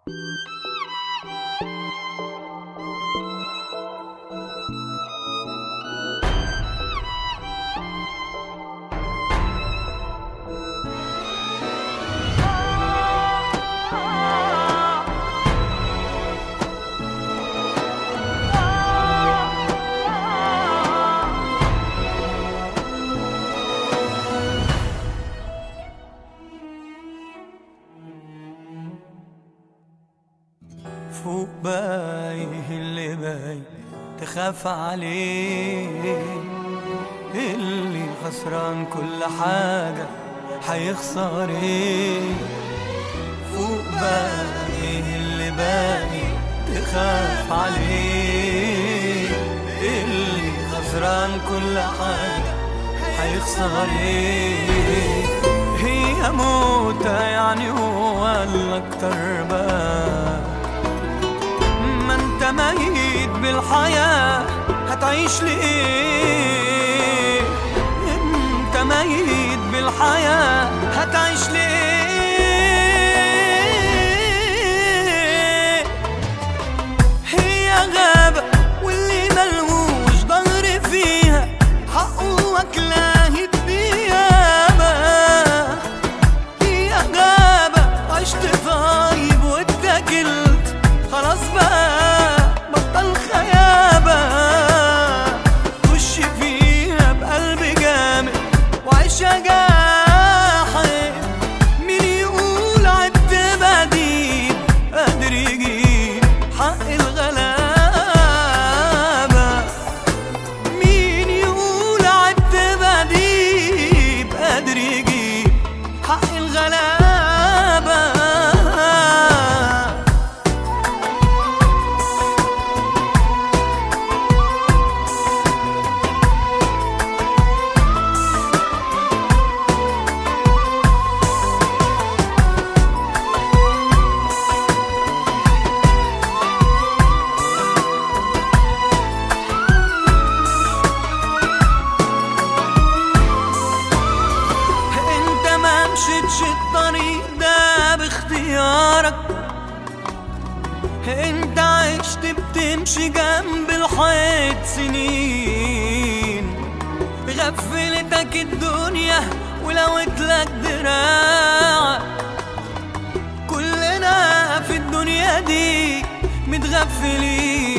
فوق بايه اللي باي تخاف عليه اللي خسران كل حاجة حيخسر ايه فوق بايه اللي باي تخاف عليه اللي خسران كل حاجة حيخسر ايه هي موتة يعني هو الأكتر بقى ما انت ميت بالحياة هتعيش لإيه انت ميت بالحياة هتعيش لإيه هي غابة واللي ملهوش ضهر فيها حقه واكلاه الديابة هي غابة عشت طيب واتكلت خلاص بقى بطل خيابة خش فيها بقلب جامد وعيشها جاحد مين يقول عدت بديل قادر يجيب حق الغلابة مين يقول عدت بديل قادر يجيب حق الغلابة انت ما مشيتش الطريق ده باختيارك انت عشت بتمشي جنب الحيط سنين غفلتك الدنيا ولوت لك دراعك كلنا في الدنيا دي متغفلين